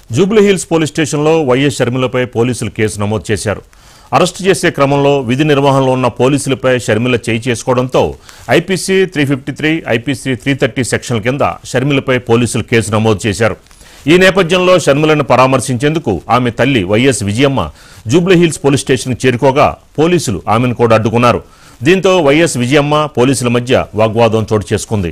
Jubilee Hills police స్టేషన్లో YS షర్మిలపై పోలీసులు కేసు నమోదు చేశారు అరెస్టు చేసే క్రమంలో విధి నిర్వహణలో ఉన్న పోలీసులపై షర్మిల చేయి చేసుకోవడంతో IPC three fifty three IPC three thirty సెక్షన్ల కింద షర్మిలపై పోలీసులు కేసు నమోదు చేశారు ఈ నేపథ్యంలో షర్మిలను పరామర్శించేందుకు ఆమె తల్లి వైఎస్ విజయమ్మ జూబ్లీహిల్స్ పోలీస్ స్టేషన్కి చేరుకోగా పోలీసులు ఆమెను కూడా అడ్డుకున్నారు దీంతో వైఎస్ విజయమ్మ పోలీసుల మధ్య వాగ్వాదం చోటు చేసుకుంది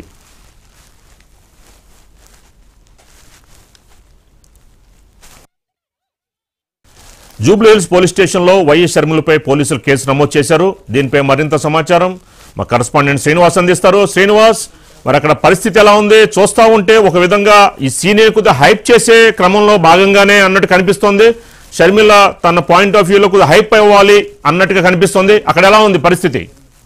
జూబ్లీహిల్స్ పోలీస్ స్టేషన్లో వైఎస్ షర్మిలపై పోలీసులు కేసు నమోదు చేశారు దీనిపై మరింత సమాచారం మా కరస్పాండెంట్ శ్రీనివాస్ అందిస్తారు శ్రీనివాస్ మరి అక్కడ పరిస్థితి ఎలా ఉంది చూస్తా ఉంటే ఒక విధంగా ఈ సీనియర్ కొద్దిగా హైప్ చేసే క్రమంలో భాగంగానే అన్నట్టు కనిపిస్తోంది షర్మిల తన పాయింట్ ఆఫ్ వ్యూలో కొద్దిగా హైప్ అవ్వాలి అన్నట్టుగా కనిపిస్తోంది అక్కడ ఎలా ఉంది పరిస్థితి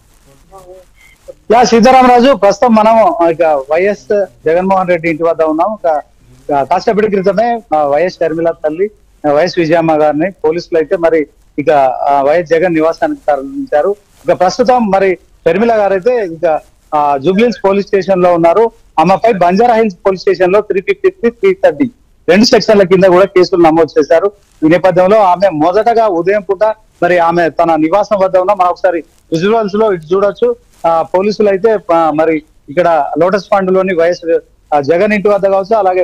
యా సీతారామరాజు ప్రస్తుతం మనం ఇక వైఎస్ జగన్మోహన్ రెడ్డి ఇంటి వద్ద ఉన్నాం ఒక ఒక కాసేపటి క్రితమే ఆ, వైఎస్ షర్మిల తల్లి ఆ, వైఎస్ విజయమ్మ గారిని పోలీసులు అయితే మరి ఇక ఆ, వైఎస్ జగన్ నివాసానికి తరలించారు ఇక ప్రస్తుతం మరి షర్మిల గారు అయితే ఇక ఆ, జూబ్లీహిల్స్ పోలీస్ స్టేషన్ లో ఉన్నారు ఆమెపై బంజారా హిల్స్ పోలీస్ స్టేషన్ లో three fifty three three thirty రెండు సెక్షన్ల కింద కూడా కేసులు నమోదు చేశారు ఈ నేపథ్యంలో ఆమె మొదటగా ఉదయం పూట మరి ఆమె తన నివాసం వద్ద ఉన్న మనం ఒకసారి విజువల్స్ లో ఇటు చూడొచ్చు ఆ పోలీసులు అయితే ఆ, మరి ఇక్కడ లోటస్ ఫండ్ లోని వైఎస్ ఆ, జగన్ ఇంటి వద్ద కావచ్చు అలాగే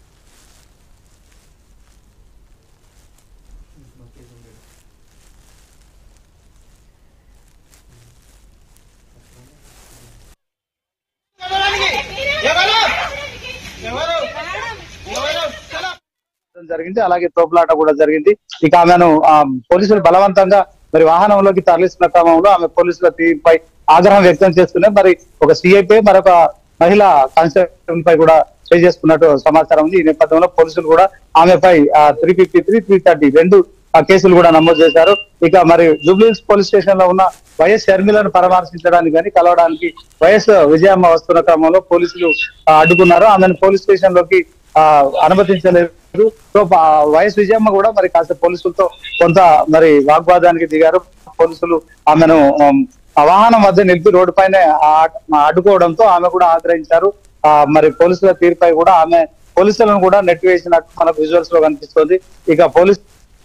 ఎవరు ఎవరు ఎవరు చలో జరిగింది అలాగే తోపులాట కూడా జరిగింది ఇక ఆమెను ఆ, పోలీసులు బలవంతంగా మరి వాహనంలోకి తరలిస్తున్న క్రమంలో ఆమె పోలీసుల తీరుపై ఆగ్రహం వ్యక్తం చేస్తూనే మరి ఒక సిఐపై మరొక మహిళా కానిస్టేబుల్ పై కూడా చేయి చేసుకున్నట్టు సమాచారం ఉంది ఈ నేపథ్యంలో పోలీసులు కూడా ఆమెపై three fifty three three thirty రెండు ఆ కేసులు కూడా నమోదు చేశారు ఇక మరి జూబ్లీహిల్స్ పోలీస్ స్టేషన్ లో ఉన్న వైఎస్ షర్మిలను పరామర్శించడానికి కానీ కలవడానికి వైఎస్ విజయమ్మ వస్తున్న క్రమంలో పోలీసులు ఆ, అడ్డుకున్నారు ఆమెను పోలీస్ స్టేషన్ లోకి ఆ, అనుమతించలేదు సో ఆ, వైఎస్ విజయమ్మ కూడా మరి కాస్త పోలీసులతో కొంత మరి వాగ్వాదానికి దిగారు పోలీసులు ఆమెను ఉమ్, ఆ వాహనం వద్ద నిలిపి రోడ్డు పైన ఆ- అడ్డుకోవడంతో ఆమె కూడా ఆగ్రహించారు ఆ, మరి పోలీసుల తీరుపై కూడా ఆమె పోలీసులను కూడా నెట్టివేసినట్టు మనకు విజువల్స్ లో కనిపిస్తుంది ఇక పోలీస్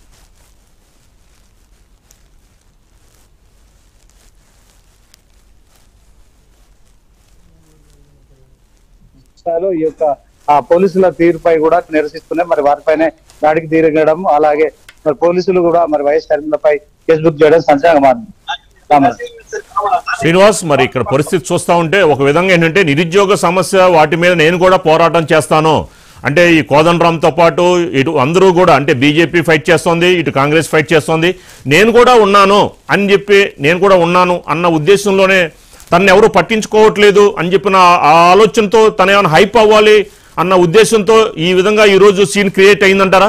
స్థాయిలో ఈ యొక్క ఆ పోలీసుల తీరుపై కూడా నిరసిస్తున్నాయి మరి వారిపైనే దాడికి తీరగడం అలాగే మరి పోలీసులు కూడా మరి వైఎస్ షర్మిలపై కేసు బుక్ చేయడం సంచలనంగా మారింది రామరాజు. శ్రీనివాస్ మరి ఇక్కడ పరిస్థితి చూస్తా ఉంటే ఒక విధంగా ఏంటంటే నిరుద్యోగ సమస్య వాటి మీద నేను కూడా పోరాటం చేస్తాను అంటే ఈ కోదండరామ్తో పాటు ఇటు అందరూ కూడా అంటే బీజేపీ ఫైట్ చేస్తోంది ఇటు కాంగ్రెస్ ఫైట్ చేస్తోంది నేను కూడా ఉన్నాను అని చెప్పి నేను కూడా ఉన్నాను అన్న ఉద్దేశంలోనే తను ఎవరు పట్టించుకోవట్లేదు అని చెప్పిన ఆ ఆలోచనతో తన ఏమైనా హైప్ అవ్వాలి అన్న ఉద్దేశంతో ఈ విధంగా ఈ రోజు సీన్ క్రియేట్ అయిందంటారా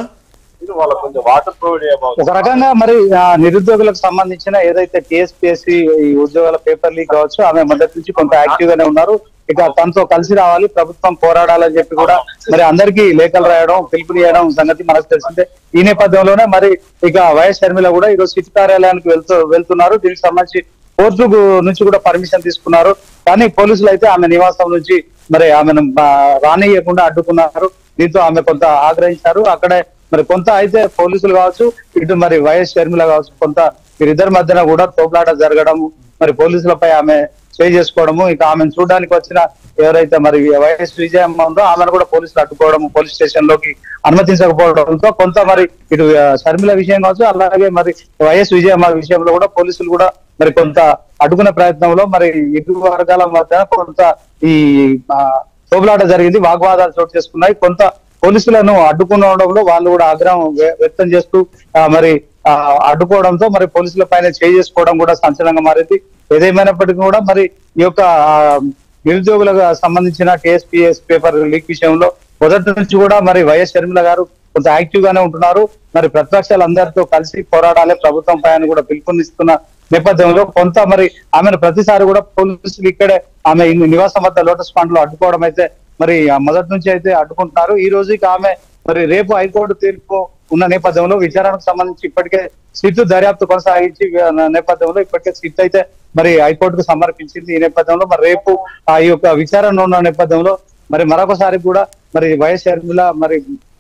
ఒక రకంగా మరి ఆ, నిరుద్యోగులకు సంబంధించిన ఏదైతే టీఎస్పీఎస్సీ ఈ ఉద్యోగాల పేపర్ లీక్ కావచ్చు ఆమె మొదటి నుంచి కొంత యాక్టివ్ గానే ఉన్నారు ఇక తనతో కలిసి రావాలి ప్రభుత్వం పోరాడాలని చెప్పి కూడా మరి అందరికీ లేఖలు రాయడం పిలుపునియడం సంగతి మనకు తెలిసిందే ఈ నేపథ్యంలోనే మరి ఇక వైఎస్ షర్మిల కూడా ఈరోజు సిటీ కార్యాలయానికి వెళ్తూ వెళ్తున్నారు దీనికి సంబంధించి కోర్టు నుంచి కూడా పర్మిషన్ తీసుకున్నారు కానీ పోలీసులు అయితే ఆమె నివాసం నుంచి మరి ఆమెను ఆ, రానియకుండా అడ్డుకున్నారు దీంతో ఆమె కొంత ఆగ్రహించారు అక్కడే మరి కొంత అయితే పోలీసులు కావచ్చు ఇటు మరి వైఎస్ షర్మిల కావచ్చు కొంత వీరిద్దరి మధ్యన కూడా తోపులాట జరగడం మరి పోలీసులపై ఆమె చేయి చేసుకోవడము ఇక ఆమెను చూడడానికి వచ్చిన ఎవరైతే మరి వైఎస్ విజయమ్మ ఉందో ఆమెను కూడా పోలీసులు అడ్డుకోవడం పోలీస్ స్టేషన్ లోకి అనుమతించకపోవడంతో కొంత మరి ఇటు ఆ, షర్మిల విషయం కావచ్చు అలాగే మరి వైఎస్ విజయమ్మ విషయంలో కూడా పోలీసులు కూడా మరి కొంత అడ్డుకునే ప్రయత్నంలో మరి ఇరు వర్గాల మధ్య కొంత ఈ ఆ, తోపులాట జరిగింది వాగ్వాదాలు చోటు చేసుకున్నాయి కొంత పోలీసులను అడ్డుకోవడంలో వాళ్ళు కూడా ఆగ్రహం వ్య- వ్యక్తం చేస్తూ ఆ, మరి ఆ, అడ్డుకోవడంతో మరి పోలీసుల పైన చేయి చేసుకోవడం కూడా సంచలనంగా మారింది ఏదేమైనప్పటికీ కూడా మరి ఈ యొక్క ఆ, నిరుద్యోగులకు సంబంధించిన టీఎస్పీఎస్ పేపర్ లీక్ విషయంలో మొదటి నుంచి కూడా మరి వైఎస్ షర్మిల గారు కొంత యాక్టివ్ గానే ఉంటున్నారు మరి ప్రతిపక్షాలందరితో కలిసి పోరాడాలి ప్రభుత్వం పైన కూడా పిలుపునిస్తున్న నేపథ్యంలో కొంత మరి ఆమెను ప్రతిసారి కూడా పోలీసులు ఇక్కడే ఆమె ఈ నివాసం వద్ద లోటస్ ఫండ్ లో అడ్డుకోవడం అయితే మరి ఆ మొదటి నుంచి అయితే అడ్డుకుంటున్నారు ఈ రోజు ఇక ఆమె మరి రేపు హైకోర్టు తీర్పు ఉన్న నేపథ్యంలో విచారణకు సంబంధించి ఇప్పటికే సిట్ దర్యాప్తు కొనసాగించి ఆ, నేపథ్యంలో ఇప్పటికే సిట్ అయితే మరి హైకోర్టుకు సమర్పించింది ఈ నేపథ్యంలో మరి రేపు ఆ ఈ యొక్క విచారణ ఉన్న నేపథ్యంలో మరి మరొకసారి కూడా మరి వైఎస్ షర్మిల మరి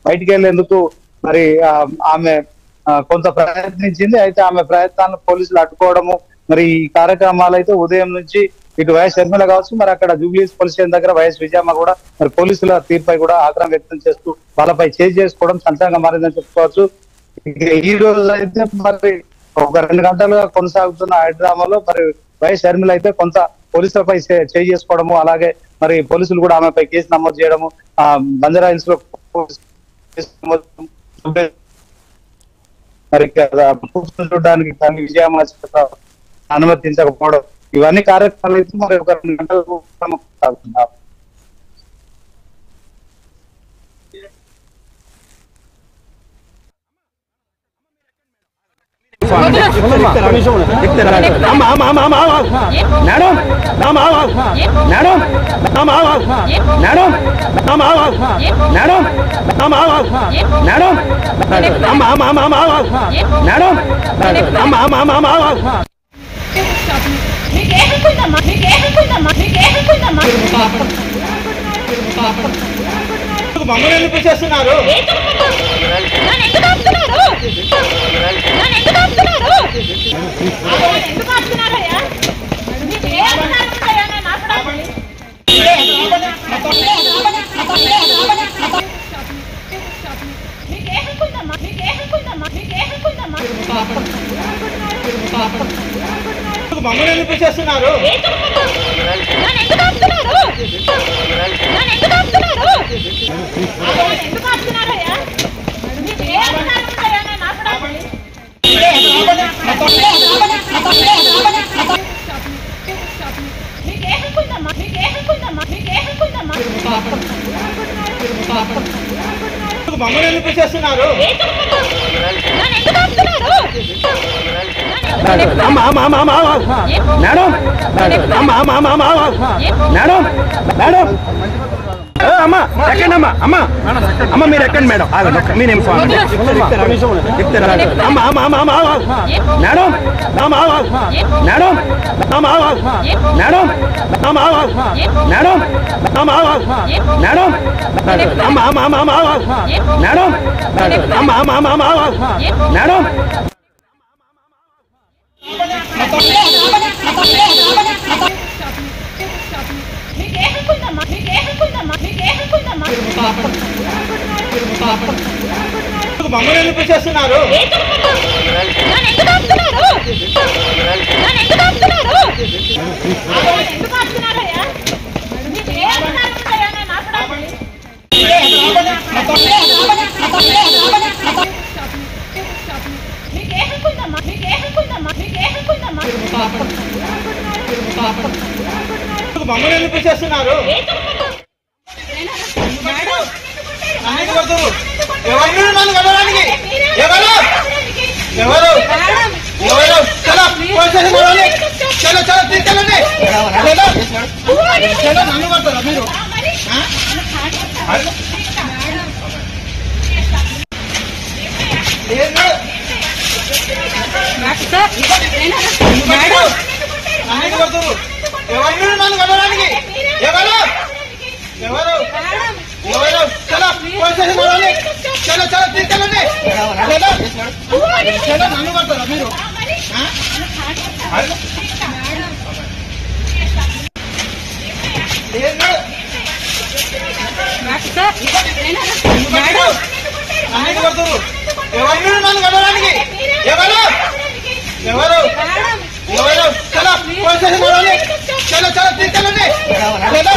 బయటికి వెళ్లేందుకు మరి ఆ, ఆమె ఆ, కొంత ప్రయత్నించింది అయితే ఆమె ప్రయత్నాలను పోలీసులు అడ్డుకోవడము మరి ఈ కార్యక్రమాలు అయితే ఉదయం నుంచి ఇటు వైఎస్ షర్మిల కావచ్చు మరి అక్కడ జూబ్లీస్ పోలీస్ స్టేషన్ దగ్గర వైఎస్ విజయమ్మ కూడా మరి పోలీసుల తీర్పై కూడా ఆగ్రహం వ్యక్తం చేస్తూ వాళ్ళపై చేజ్ చేసుకోవడం సంచలనంగా మారిందని చెప్పుకోవచ్చు ఇక ఈ రోజు అయితే మరి ఒక రెండు గంటలుగా కొనసాగుతున్న హైడ్రామాలో మరి వైఎస్ షర్మిల అయితే కొంత పోలీసులపై చే- చేయి చేసుకోవడము అలాగే మరి పోలీసులు కూడా ఆమెపై కేసు నమోదు చేయడము ఆ బంజారా హిల్స్ లో కేసు నమోదు మరి ఇక్కడ కూర్చొని చూడడానికి కానీ విజయమ్మ అనుమతించకపోవడం ఇవన్నీ కార్యక్రమాలు అయితే మరి ఒక రెండు గంటలకు కొనసాగుతున్నాయి అమ్మా అమ్మా అమ్మా అమ్మా అమ్మా మేడం అమ్మా అమ్మా మేడం అమ్మా అమ్మా మేడం అమ్మా అమ్మా మేడం అమ్మా అమ్మా మేడం అమ్మా అమ్మా అమ్మా అమ్మా మేడం అమ్మా అమ్మా అమ్మా అమ్మా మీకేమనుకుందమ్మా మీకేమనుకుందమ్మా మీకేమనుకుందమ్మా మమ్మల్ని ఎందుకు చేస్తున్నారు నన్ను ఎందుకు ఆపుతున్నారు నన్ను ఎందుకు ఆపుతున్నారు నన్ను ఎందుకు ఆపుతున్నారయ్యా మీకు ఏ అధికారం ఉందయ్యా నన్ను ఆపడానికి? మీకేమనుకుందమ్మా మీకేమనుకుందమ్మా మీకేమనుకుందమ్మా మమ్మల్ని ఎందుకు చేస్తున్నారు నన్ను ఎందుకు ఆపుతున్నారు నన్ను ఎందుకు ఆపుతున్నారు నన్ను ఎందుకు ఆపుతున్నారయ్యా మీకు ఏ అధికారం ఉందయ్యా నన్ను ఆపడానికి? మీకేమనుకుందమ్మా మీకేమనుకుందమ్మా మీకేమనుకుందమ్మా మమ్మల్ని ఎందుకు చేస్తున్నారు నన్ను ఎందుకు ఆపుతున్నారు అమ్మా అమ్మా అమ్మా అమ్మా అమ్మా మేడం అమ్మా అమ్మా అమ్మా అమ్మా మేడం మేడం ఏ, అమ్మా ఎక్కండి అమ్మా అమ్మా అమ్మ మీరు ఎక్కండి మేడం ఆగండి ఒక్క- మీరేం స్వామి ఎక్కుతారా? అమ్మా అమ్మా అమ్మా అమ్మా అమ్మా మేడం అమ్మా అమ్మా మేడం అమ్మా అమ్మా మేడం అమ్మా అమ్మా మేడం అమ్మా అమ్మా మేడం అమ్మా అమ్మా అమ్మా అమ్మా మేడం అమ్మా అమ్మా అమ్మా అమ్మా మేడం మీకేమనుకుందమ్మా మీకేమనుకుందమ్మా మీకేమనుకుందమ్మా మమ్మల్ని ఎందుకు చేస్తున్నారు నన్ను ఎందుకు ఆపుతున్నారు నన్ను ఎందుకు ఆపుతున్నారు నన్ను ఎందుకు ఆపుతున్నారయ్యా మీకు ఏ అధికారం ఉందయ్యా నన్ను ఆపడానికి? మీకేమనుకుందమ్మా మీకేమనుకుందమ్మా మీకేమనుకుందమ్మా మమ్మల్ని ఎందుకు చేస్తున్నారు అన్నిటి కొడుతురు ఎవరు నన్ను కలవడానికి ఎవరు ఎవరు ఎవరు చలో పోలీస్ స్టేషన్ పోవాలి చలో చలో తీసుకెళ్ళండి చలో చలో నన్ను కొడతారా మీరు ఆ? అరే. ఏంది? అన్నిటి కొడుతురు ఎవరు నన్ను కలవడానికి ఎవరు ఎవరు ఎవరు చలో పోలీస్ స్టేషన్ పోవాలి చలో చలో తీసుకెళ్ళండి చలో చలో నన్ను కొడతారా మీరు ఆ? అరే. ఏంది? అన్నిటి కొడుతురు ఎవరు నన్ను కలవడానికి ఎవరు ఎవరు ఎవరు చలో పోలీస్ స్టేషన్ పోవాలి చలో చలో తీసుకెళ్ళండి చలో